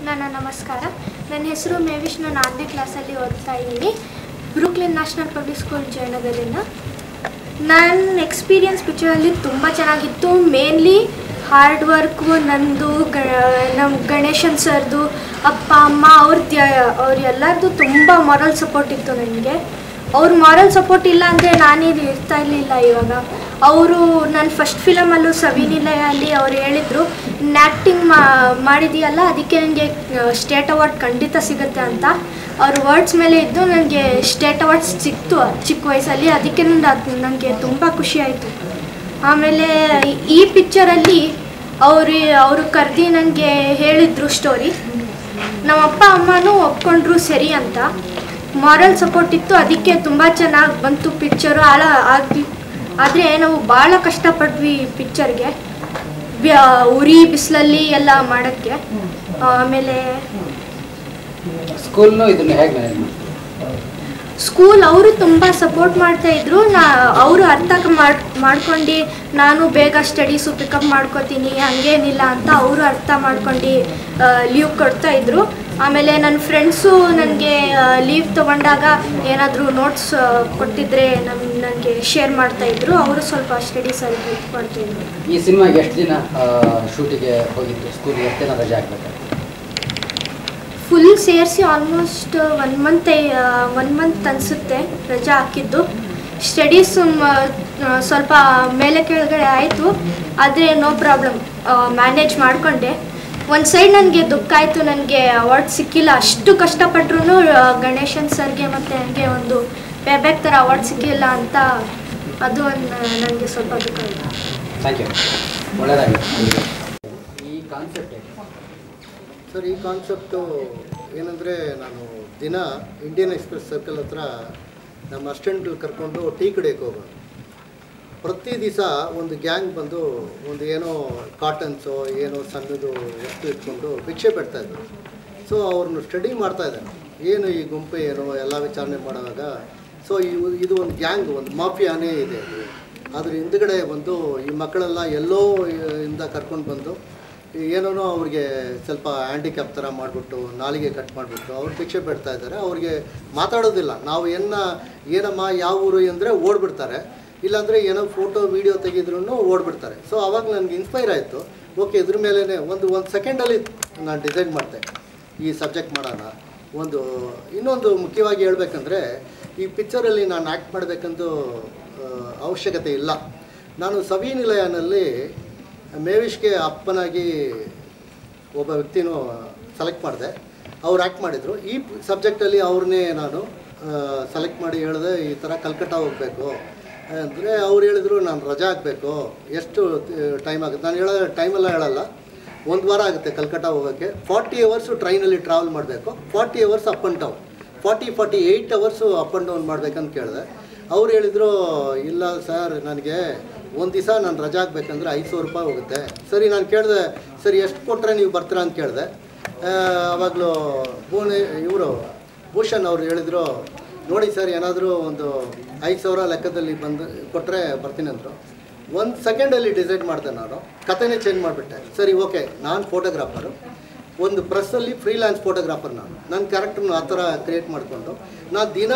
ನನ್ನ ನಮಸ್ಕಾರ ನನ್ನ ಹೆಸರು ಮೇವಿಶ್ ನಾನು ಆರನೇ ಕ್ಲಾಸಲ್ಲಿ ಓದ್ತಾ ಇದ್ದೀನಿ ಬ್ರೂಕ್ಲಿನ್ ನ್ಯಾಷನಲ್ ಪಬ್ಲಿಕ್ ಸ್ಕೂಲ್ ಜಯನಗರಿಂದ ನನ್ನ ಎಕ್ಸ್ಪೀರಿಯನ್ಸ್ ಪಿಕ್ಚರಲ್ಲಿ ತುಂಬ ಚೆನ್ನಾಗಿತ್ತು ಮೇನ್ಲಿ ಹಾರ್ಡ್ ವರ್ಕು ನಂದು ಗ ನಮ್ಮ ಗಣೇಶನ್ ಸರ್ದು ಅಪ್ಪ ಅಮ್ಮ ಅವ್ರದ್ದು ಅವ್ರ ಎಲ್ಲರದ್ದು ತುಂಬ ಮಾರಲ್ ಸಪೋರ್ಟ್ ಇತ್ತು ನನಗೆ ಅವ್ರ ಮಾರಲ್ ಸಪೋರ್ಟ್ ಇಲ್ಲ ಅಂದರೆ ನಾನೇನು ಇರ್ತಾ ಇರಲಿಲ್ಲ ಇವಾಗ ಅವರು ನನ್ನ ಫಸ್ಟ್ ಫಿಲಮಲ್ಲೂ ಸವಿನಿಲಯಲ್ಲಿ ಅವ್ರು ಹೇಳಿದರು ಆ್ಯಕ್ಟಿಂಗ್ ಮಾಡಿದೆಯಲ್ಲ ಅದಕ್ಕೆ ನನಗೆ ಸ್ಟೇಟ್ ಅವಾರ್ಡ್ ಖಂಡಿತ ಸಿಗುತ್ತೆ ಅಂತ ಅವ್ರ ವರ್ಡ್ಸ್ ಮೇಲೆ ಇದ್ದು ನನಗೆ ಸ್ಟೇಟ್ ಅವಾರ್ಡ್ಸ್ ಸಿಕ್ತು ಚಿಕ್ಕ ವಯಸ್ಸಲ್ಲಿ ಅದಕ್ಕೆ ಅದು ನನಗೆ ತುಂಬ ಖುಷಿ ಆಯಿತು ಆಮೇಲೆ ಈ ಪಿಕ್ಚರಲ್ಲಿ ಅವರು ಅವರು ಕರೆದು ನನಗೆ ಹೇಳಿದರು ಸ್ಟೋರಿ ನಮ್ಮ ಅಪ್ಪ ಅಮ್ಮನೂ ಒಪ್ಕೊಂಡ್ರು ಸರಿ ಅಂತ ಮಾರಲ್ ಸಪೋರ್ಟ್ ಇತ್ತು ಅದಕ್ಕೆ ತುಂಬ ಚೆನ್ನಾಗಿ ಬಂತು ಪಿಕ್ಚರು ಆಳ ಆಗಿ ಆದರೆ ನಾವು ಭಾಳ ಕಷ್ಟಪಟ್ವಿ ಪಿಕ್ಚರ್ಗೆ ಉರಿ ಬಿಸಿಲಲ್ಲಿ ಎಲ್ಲ ಮಾಡೋಕ್ಕೆ ಆಮೇಲೆ ಸ್ಕೂಲ್ನು ಇದನ್ನ ಹೇಗೆ ಮ್ಯಾನೇಜ್ ಮಾಡ್ತೀವಿ ಸ್ಕೂಲ್ ಅವರು ತುಂಬ ಸಪೋರ್ಟ್ ಮಾಡ್ತಾ ಇದ್ರು ನಾ ಅವರು ಅರ್ಥ ಮಾಡ್ ಮಾಡ್ಕೊಂಡು ನಾನು ಬೇಗ ಸ್ಟಡೀಸು ಪಿಕಪ್ ಮಾಡ್ಕೋತೀನಿ ಹಂಗೇನಿಲ್ಲ ಅಂತ ಅವರು ಅರ್ಥ ಮಾಡ್ಕೊಂಡು ಲೀವ್ ಕೊಡ್ತಾ ಇದ್ರು ಆಮೇಲೆ ನನ್ನ ಫ್ರೆಂಡ್ಸು ನನಗೆ ಲೀವ್ ತೊಗೊಂಡಾಗ ಏನಾದರೂ ನೋಟ್ಸ್ ಕೊಟ್ಟಿದ್ರೆ ನಮ್ ನನಗೆ ಶೇರ್ ಮಾಡ್ತಾಯಿದ್ರು ಅವರು ಸ್ವಲ್ಪ ಸ್ಟಡೀಸಲ್ಲಿ ಹೆಲ್ಪ್ ಮಾಡ್ತಾಯಿದ್ರು ಈ ಸಿನಿಮಾಗೆ ಎಷ್ಟು ದಿನ ಶೂಟಿಗೆ ಹೋಗಿದ್ದು ಸ್ಕೂಲ್ಗೆ ಎಷ್ಟು ದಿನ ರಜೆ ಹಾಕ್ಬೇಕಾದ್ರೆ ಫುಲ್ ಸೇರಿಸಿ almost one month one month ಅನಿಸುತ್ತೆ ರಜಾ ಹಾಕಿದ್ದು ಸ್ಟಡೀಸ್ ಸ್ವಲ್ಪ ಮೇಲೆ ಕೆಳಗಡೆ ಆಯಿತು ಆದರೆ ನೋ ಪ್ರಾಬ್ಲಮ್ ಮ್ಯಾನೇಜ್ ಮಾಡಿಕೊಂಡೆ ಒಂದು ಸೈಡ್ ನನಗೆ ದುಃಖ ಆಯಿತು ನನಗೆ ಅವಾರ್ಡ್ ಸಿಕ್ಕಿಲ್ಲ ಅಷ್ಟು ಕಷ್ಟಪಟ್ರು ಗಣೇಶನ್ ಸರ್ಗೆ ಮತ್ತು ನನಗೆ ಒಂದು ಪೇಬ್ಯಾಕ್ ಥರ ಅವಾರ್ಡ್ ಸಿಕ್ಕಿಲ್ಲ ಅಂತ ಅದು ಒಂದು ನನಗೆ ಸ್ವಲ್ಪ ದುಃಖ ಆಯಿತು ಥ್ಯಾಂಕ್ ಯು ಒಳ್ಳೆಯದಾಗಿ ಈ ಕಾನ್ಸೆಪ್ಟ್ ಸರ್ ಈ ಕಾನ್ಸೆಪ್ಟು ಏನಂದರೆ ನಾನು ದಿನ ಇಂಡಿಯನ್ ಎಕ್ಸ್ಪ್ರೆಸ್ ಸರ್ಕಲ್ ಹತ್ರ ನಮ್ಮ ಅಸ್ಟೆಂಟ್ ಕರ್ಕೊಂಡು ಟೀ ಕುಡಿಯೋಕ್ಕೆ ಹೋಗೋದು ಪ್ರತಿ ದಿವಸ ಒಂದು ಗ್ಯಾಂಗ್ ಬಂದು ಒಂದು ಏನೋ ಕಾಟನ್ಸೋ ಏನೋ ಸಣ್ಣದು ವಸ್ತು ಇಟ್ಕೊಂಡು ಭಿಕ್ಷೆ ಬಿಡ್ತಾಯಿದ್ರು ಸೊ ಅವ್ರನ್ನ ಸ್ಟಡಿ ಮಾಡ್ತಾಯಿದ್ದಾರೆ ಏನು ಈ ಗುಂಪು ಏನು ಎಲ್ಲ ವಿಚಾರಣೆ ಮಾಡುವಾಗ ಸೊ ಇವು ಇದು ಒಂದು ಗ್ಯಾಂಗ್ ಒಂದು ಮಾಫಿಯಾನೇ ಇದೆ ಅದು ಅದ್ರ ಹಿಂದ್ಗಡೆ ಬಂದು ಈ ಮಕ್ಕಳೆಲ್ಲ ಎಲ್ಲೋ ಇಂದ ಕರ್ಕೊಂಡು ಬಂದು ಏನೋ ಅವ್ರಿಗೆ ಸ್ವಲ್ಪ ಹ್ಯಾಂಡಿಕ್ಯಾಪ್ ಥರ ಮಾಡಿಬಿಟ್ಟು ನಾಲಿಗೆ ಕಟ್ ಮಾಡಿಬಿಟ್ಟು ಅವ್ರು ಭಿಕ್ಷೆ ಬಿಡ್ತಾ ಇದ್ದಾರೆ ಅವ್ರಿಗೆ ಮಾತಾಡೋದಿಲ್ಲ ನಾವು ಏನ ಏನಮ್ಮ ಯಾವ ಊರು ಅಂದರೆ ಓಡ್ಬಿಡ್ತಾರೆ ಇಲ್ಲಾಂದರೆ ಏನೋ ಫೋಟೋ ವೀಡಿಯೋ ತೆಗೆದ್ರೂ ಓಡ್ಬಿಡ್ತಾರೆ ಸೊ ಅವಾಗ ನನಗೆ ಇನ್ಸ್ಪೈರ್ ಆಯಿತು ಓಕೆ ಇದ್ರ ಮೇಲೇ ಒಂದು ಒಂದು ಸೆಕೆಂಡಲ್ಲಿ ನಾನು ಡಿಸೈಡ್ ಮಾಡಿದೆ ಈ ಸಬ್ಜೆಕ್ಟ್ ಮಾಡೋಣ ಒಂದು ಇನ್ನೊಂದು ಮುಖ್ಯವಾಗಿ ಹೇಳ್ಬೇಕಂದ್ರೆ ಈ ಪಿಕ್ಚರಲ್ಲಿ ನಾನು ಆ್ಯಕ್ಟ್ ಮಾಡಬೇಕಂದು ಅವಶ್ಯಕತೆ ಇಲ್ಲ ನಾನು ಸವಿನಿಲಯನಲ್ಲಿ ಮೇವಿಷ್ಗೆ ಅಪ್ಪನಾಗಿ ಒಬ್ಬ ವ್ಯಕ್ತಿನೂ ಸೆಲೆಕ್ಟ್ ಮಾಡಿದೆ ಅವ್ರು ಆ್ಯಕ್ಟ್ ಮಾಡಿದರು ಈ ಸಬ್ಜೆಕ್ಟಲ್ಲಿ ಅವ್ರನ್ನೇ ನಾನು ಸೆಲೆಕ್ಟ್ ಮಾಡಿ ಹೇಳಿದೆ ಈ ಥರ ಕಲ್ಕಟ್ಟ ಹೋಗಬೇಕು ಅಂದರೆ ಅವ್ರು ಹೇಳಿದರು ನಾನು ರಜಾ ಹಾಕಬೇಕು ಎಷ್ಟು ಟೈಮ್ ಆಗುತ್ತೆ ನಾನು ಹೇಳೋ ಟೈಮೆಲ್ಲ ಹೇಳಲ್ಲ ಒಂದು ವಾರ ಆಗುತ್ತೆ ಕಲ್ಕಟ್ಟ ಹೋಗೋಕ್ಕೆ ಫಾರ್ಟಿ ಅವರ್ಸು ಟ್ರೈನಲ್ಲಿ ಟ್ರಾವೆಲ್ ಮಾಡಬೇಕು forty hours up and down forty forty eight hours up and down ಮಾಡ್ಬೇಕಂತ ಕೇಳಿದೆ ಅವ್ರು ಹೇಳಿದರು ಇಲ್ಲ ಸರ್ ನನಗೆ ಒಂದು ದಿವಸ ನಾನು ರಜಾ ಹಾಕ್ಬೇಕಂದ್ರೆ ಐದು ಸಾವಿರ ರೂಪಾಯಿ ಹೋಗುತ್ತೆ ಸರಿ ನಾನು ಕೇಳಿದೆ ಸರಿ ಎಷ್ಟು ಕೊಟ್ಟರೆ ನೀವು ಬರ್ತೀರಾ ಅಂತ ಕೇಳಿದೆ ಆವಾಗಲೂ ಭೂಣಿ ಇವರು ಭೂಷಣ್ ಅವರು ಹೇಳಿದರು ನೋಡಿ ಸರ್ ಏನಾದರೂ ಒಂದು ಐದು ಸಾವಿರ ಲೆಕ್ಕದಲ್ಲಿ ಬಂದು ಕೊಟ್ಟರೆ ಬರ್ತೀನಿ ಅಂದರು ಒಂದು ಸೆಕೆಂಡಲ್ಲಿ ಡಿಸೈಡ್ ಮಾಡಿದೆ ನಾನು ಕಥೆನೇ ಚೇಂಜ್ ಮಾಡಿಬಿಟ್ಟೆ ಸರಿ ಓಕೆ ನಾನು ಫೋಟೋಗ್ರಾಫರು ಒಂದು ಪ್ರೆಸ್ಸಲ್ಲಿ ಫ್ರೀಲ್ಯಾನ್ಸ್ ಫೋಟೋಗ್ರಾಫರ್ ನಾನು ನನ್ನ ಕ್ಯಾರೆಕ್ಟರ್ನ ಆ ಥರ ಕ್ರಿಯೇಟ್ ಮಾಡಿಕೊಂಡು ನಾನು ದಿನ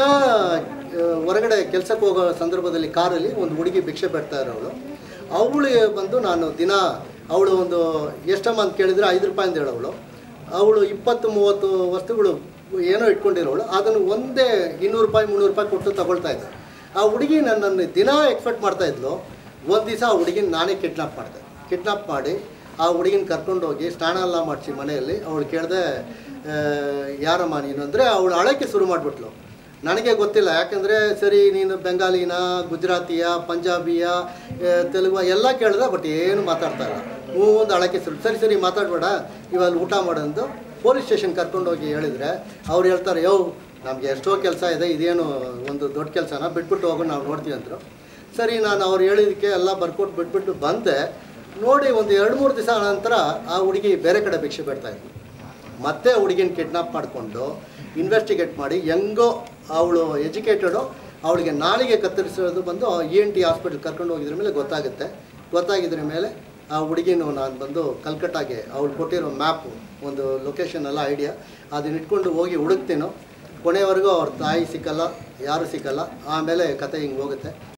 ಹೊರಗಡೆ ಕೆಲಸಕ್ಕೆ ಹೋಗೋ ಸಂದರ್ಭದಲ್ಲಿ ಕಾರಲ್ಲಿ ಒಂದು ಹುಡುಗಿ ಭಿಕ್ಷೆ ಬಿಡ್ತಾ ಇರೋಳು ಅವಳಿಗೆ ಬಂದು ನಾನು ದಿನ ಅವಳು ಒಂದು ಎಷ್ಟಮ್ಮ ಅಂತ ಕೇಳಿದರೆ ಐದು ರೂಪಾಯಿ ಅಂತ ಹೇಳೋಳು ಅವಳು ಇಪ್ಪತ್ತು ಮೂವತ್ತು ವಸ್ತುಗಳು ಏನೋ ಇಟ್ಕೊಂಡಿರೋಳು ಅದನ್ನು ಒಂದೇ ಇನ್ನೂರು ರೂಪಾಯಿ ಮುನ್ನೂರು ರೂಪಾಯಿ ಕೊಟ್ಟು ತಗೊಳ್ತಾ ಇದ್ದೆ ಆ ಹುಡುಗಿ ನನ್ನನ್ನು ದಿನ ಎಕ್ಸ್ಪೆಕ್ಟ್ ಮಾಡ್ತಾ ಇದ್ಲು ಒಂದು ದಿವಸ ಆ ಹುಡುಗಿನ ನಾನೇ ಕಿಡ್ನಾಪ್ ಮಾಡಿದೆ ಕಿಡ್ನಾಪ್ ಮಾಡಿ ಆ ಹುಡುಗಿನ ಕರ್ಕೊಂಡೋಗಿ ಸ್ನಾನ ಎಲ್ಲ ಮಾಡಿಸಿ ಮನೆಯಲ್ಲಿ ಅವಳು ಕೇಳಿದೆ ಯಾರಮ್ಮ ನೀನು ಅಂದರೆ ಅವಳು ಅಳಕ್ಕೆ ಶುರು ಮಾಡಿಬಿಟ್ಲು ನನಗೆ ಗೊತ್ತಿಲ್ಲ ಯಾಕಂದರೆ ಸರಿ ನೀನು ಬೆಂಗಾಲಿನ ಗುಜರಾತಿಯ ಪಂಜಾಬಿಯ ತೆಲುಗು ಎಲ್ಲ ಕೇಳಿದೆ ಬಟ್ ಏನು ಮಾತಾಡ್ತಾ ಇಲ್ಲ ಹ್ಞೂ ಒಂದು ಅಳಕ್ಕೆ ಶುರು ಸರಿ ಸರಿ ಮಾತಾಡಬೇಡ ಇವಾಗ ಊಟ ಮಾಡಂದು ಪೊಲೀಸ್ ಸ್ಟೇಷನ್ ಕರ್ಕೊಂಡೋಗಿ ಹೇಳಿದರೆ ಅವ್ರು ಹೇಳ್ತಾರೆ ಯೋ ನಮಗೆ ಎಷ್ಟೋ ಕೆಲಸ ಇದೆ ಇದೇನು ಒಂದು ದೊಡ್ಡ ಕೆಲಸನ ಬಿಟ್ಬಿಟ್ಟು ಹೋಗೋಣ ನಾವು ನೋಡ್ತೀವಿ ಅಂದರು ಸರಿ ನಾನು ಅವ್ರು ಹೇಳಿದ್ದಕ್ಕೆ ಎಲ್ಲ ಬರ್ಕೊಟ್ಟು ಬಿಟ್ಬಿಟ್ಟು ಬಂದೆ ನೋಡಿ ಒಂದು ಎರಡು ಮೂರು ದಿವಸ ನಂತರ ಆ ಹುಡುಗಿ ಬೇರೆ ಕಡೆ ಭಿಕ್ಷೆ ಬಿಡ್ತಾಯಿದ್ಲು ಮತ್ತೆ ಆ ಹುಡುಗಿನ ಕಿಡ್ನಾಪ್ ಮಾಡಿಕೊಂಡು ಇನ್ವೆಸ್ಟಿಗೇಟ್ ಮಾಡಿ ಹೆಂಗೋ ಅವಳು ಎಜುಕೇಟೆಡು ಅವಳಿಗೆ ನಾಳಿಗೆ ಕತ್ತರಿಸೋದು ಬಂದು ಇ ಎನ್ ಟಿ ಹಾಸ್ಪಿಟಲ್ ಕರ್ಕೊಂಡು ಹೋಗಿದ್ರ ಮೇಲೆ ಗೊತ್ತಾಗುತ್ತೆ ಗೊತ್ತಾಗಿದ್ರ ಮೇಲೆ ಆ ಹುಡುಗಿನೂ ನಾನು ಬಂದು ಕಲ್ಕಟ್ಟಾಗೆ ಅವಳು ಕೊಟ್ಟಿರೋ ಮ್ಯಾಪು ಒಂದು ಲೊಕೇಶನ್ ಎಲ್ಲ ಐಡಿಯಾ ಅದನ್ನ ಇಟ್ಕೊಂಡು ಹೋಗಿ ಹುಡುಕ್ತೀನೋ ಕೊನೆವರೆಗೂ ಅವ್ರ ತಾಯಿ ಸಿಕ್ಕಲ್ಲ ಯಾರೂ ಸಿಕ್ಕಲ್ಲ ಆಮೇಲೆ ಕತೆ ಹಿಂಗೆ ಹೋಗುತ್ತೆ